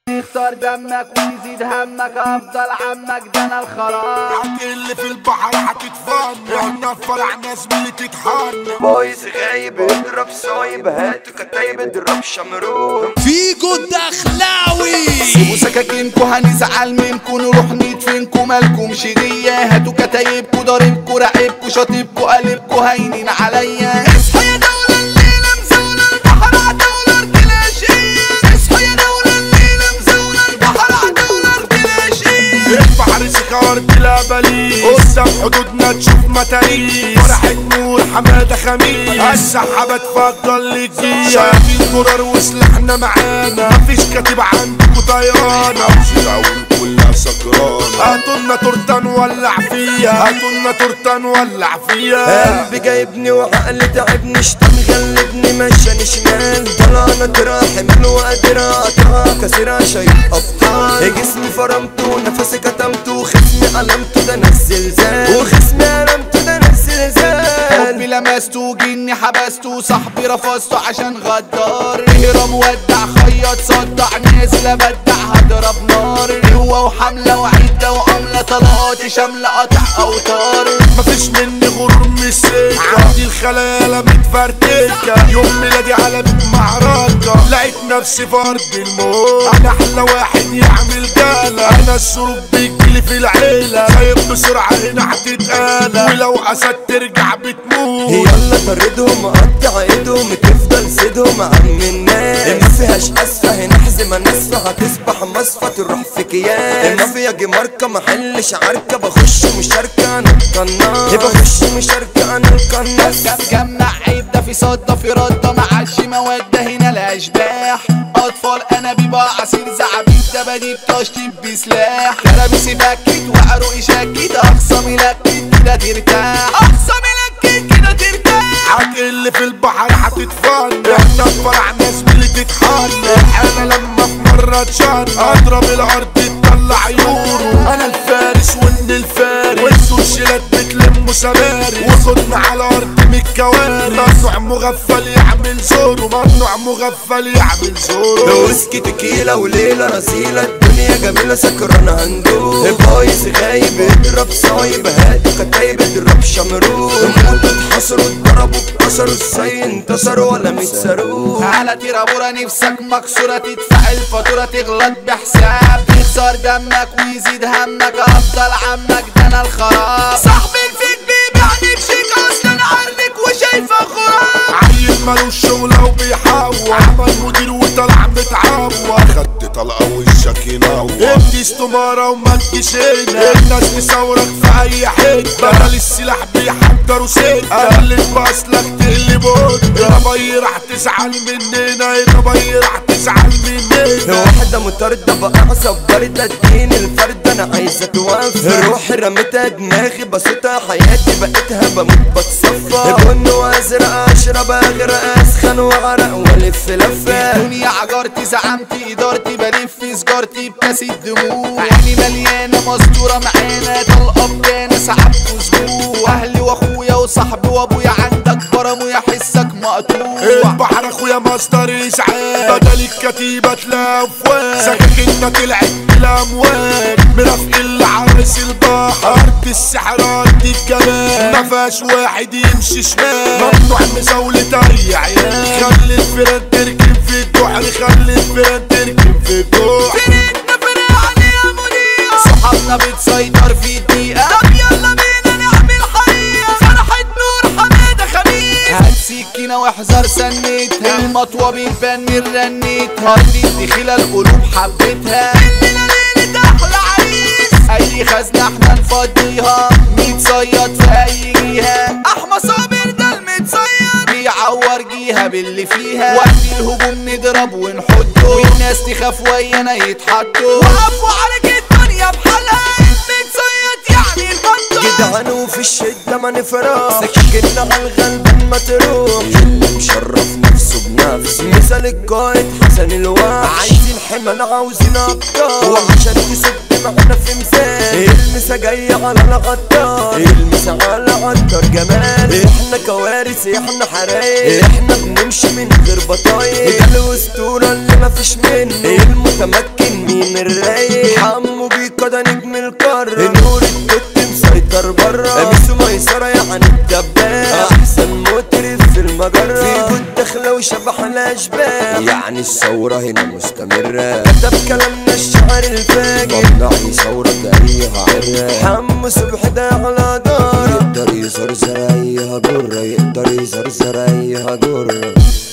يختار دمك ويزيد همك افضل عمك ده انا الخلاص اللي في البحر هتتفن احنا فرعنا زميلي تتحن بايظ غايب اضرب صايب هاتوا كتايب اضرب شمرون فيجو الدخلاوي سيبوا سكاكينكو هنزعل منكو نروح ندفنكو مالكمش ليا هاتوا كتايبكو ضاربكو راقبكو شاطبكو قلبكو هاينين عليا اصحى يا دولة الليلة مزولة البحر عدولة ارتلاشية اصحى يا دولة الليلة مزولة البحر عدولة ارتلاشية البحر سكار بلا بليل قدام حدودنا تشوف متاريس فرحة نور حمادة خميس السحابة تفضل للجيش شايفين قرار وسلاحنا معانا مفيش كاتب عندكوا طيرانة وشراول كلها سكرانة هاتولنا تورتة نولع فيها هاتولنا تورتة نولع فيها قلبي جايبني وعقلي تعبني شتا مغلبني مشاني شمال طلعنا تراحي من وقادر اقطع كسرة شايف ابطال جسمي فرمته نفسي كتمته خصمي قلمته ده انا الزلزال وخصمي قلمته ده انا الزلزال حبي لمسته جني حبسته صاحبي رفضته عشان غدار هرم ودع خيط صدع نازل ابدع هضرب نار هو وحملة وعدة وعملة طلقاتي شاملة قطع اوتار مفيش مني غرور من السكة عندي الخلايا متفرتكة يوم ميلادي على بيت معركة لقيت نفسي في أرض الموت أنا أحلى واحد يعمل جالة أنا السروب بيجيلي في العيلة سايب بسرعة هنا هتتقالى ولو أسد ترجع بتموت يلا طردهم قطع ايدهم تفضل سيدهم عم الناس ما فيهاش اسفة هنا حزمة ناسفة هتصبح مصفى تروح في كياس ما فيها جي ماركة محلش عركة بخش مشاركة انا القناص بخش مشاركة انا القناص جمع عيب ده في صدى في ردة معادش مواد هنا الاشباح اطفال انابيب عصير زعبيب دباديب تشطيب بسلاح كرابيسي بكت وعروقي شكت اخصامي لكت كده ترتاح اخصامي لكت كده ترتاح اللي في البحر هتتفن احنا فرعنا زميلي تتحن انا لما في مرة اتشن اضرب الارض تطلع يورو انا الفارس وان الفارس وانتوا الشلات بتلموا سماري وخدنا على ارض من الكوارث ممنوع مغفل يعمل زورو ممنوع مغفل يعمل زورو ويسكي تكيلة وليلة رسيلة الدنيا جميلة سكرانة هندوب بايظ غايب اضرب صايب هاتوا كتايب اضرب شمرون موتوا اتحصروا اتضربوا اتكسروا ازاي انتصروا ولا متسروه على تيرابورا نفسك مكسورة تدفع الفاتورة تغلط بحساب يخسر دمك ويزيد همك افضل عمك ده انا الخراب صاحبي الفيك بيبيعني بشيك اصلا عارفك وشايفه خراب عيل مالوش شغلة وبيحور عمل مدير وطلع متعور خدت طلقة وشك ينور ابني استمارة وما تجيش هنا الناس تصورك في اي حتة بدل السلاح بيحضروا ستة قلت باصلك تقلب قدة يا بي راح تزعل مننا يا بي راح تزعل مننا واحدة مطاردة بقى صبرت اديني الفرد انا عايزة توفى روحي رميتها دماغي بسيطة حياتي بقيتها بموت بتصفى بن وازرق اشرب اغرق اسخن واغرق والف لفة دنيا عجرتي زعمتي ادارتي بلف سجارتي بكاس الدموع عيني مليانه مستوره معانا طلقه بدانا سحبت اسبوع اهلي واخويا وصاحبي وابويا عندك برم ويحسك مقطوع البحر اخويا مصدر اسعاف بدل الكتيبة تلفوان سكاكيننا طلعت بالاموال مرافق العرس البحر ارض السحر ارض الجمال مفيهاش واحد يمشي شمال ممنوع مزاولة اي عيال خلي الفيران تركن في الجحر خلي الفيران تركن في الجحر فرقنا فرقنا يا مذيع صحابنا بتسيطر في الدقيقة طب يلا بينا نعمل حقيقة فرحة نور حمادة خميس هات سكينة واحذر سنتها المطوة بتبان من رنتها دي دخيلة القلوب حبتها الليلة ليلة أحلى عريس أي خزنة احنا نفضيها متصيد في أي جهة أحمى صابر ده المتصيد بيعور جيها باللي فيها وقت الهجوم نضرب ونحطه والناس تخاف ويانا يتحطوا وقفوا عليك الدنيا بحالها متصيد يعني البطل جدعان وفي الشدة ما نفرح سكنا على الغلبان ما تروح اللي مشرف نفسه بنفسه مثال القائد حسن الواحد عايزين حمل عاوزين ابطال وعشان تسد معنا في مثال المسا جاية على الغدار المسا على عطر جمال احنا كوارث احنا حرايق احنا بنمشي من غير بطايق ده الاسطورة اللي مفيش منه المتمكن مين الرايق حمو بيكا ده نجم القارة نور التوت مسيطر برا ميسو ميسرة يعني الدباب احسن مطرب في المجرة في جود داخلة وشبح الاشباح يعني الثورة هنا مستمرة كتب كلامنا الشعر الفاجر ممنوع ثورة جريها عرة حمو صبح ده على دار يقدر يزرزر ايها جرة يقدر يزرزر ايها جرة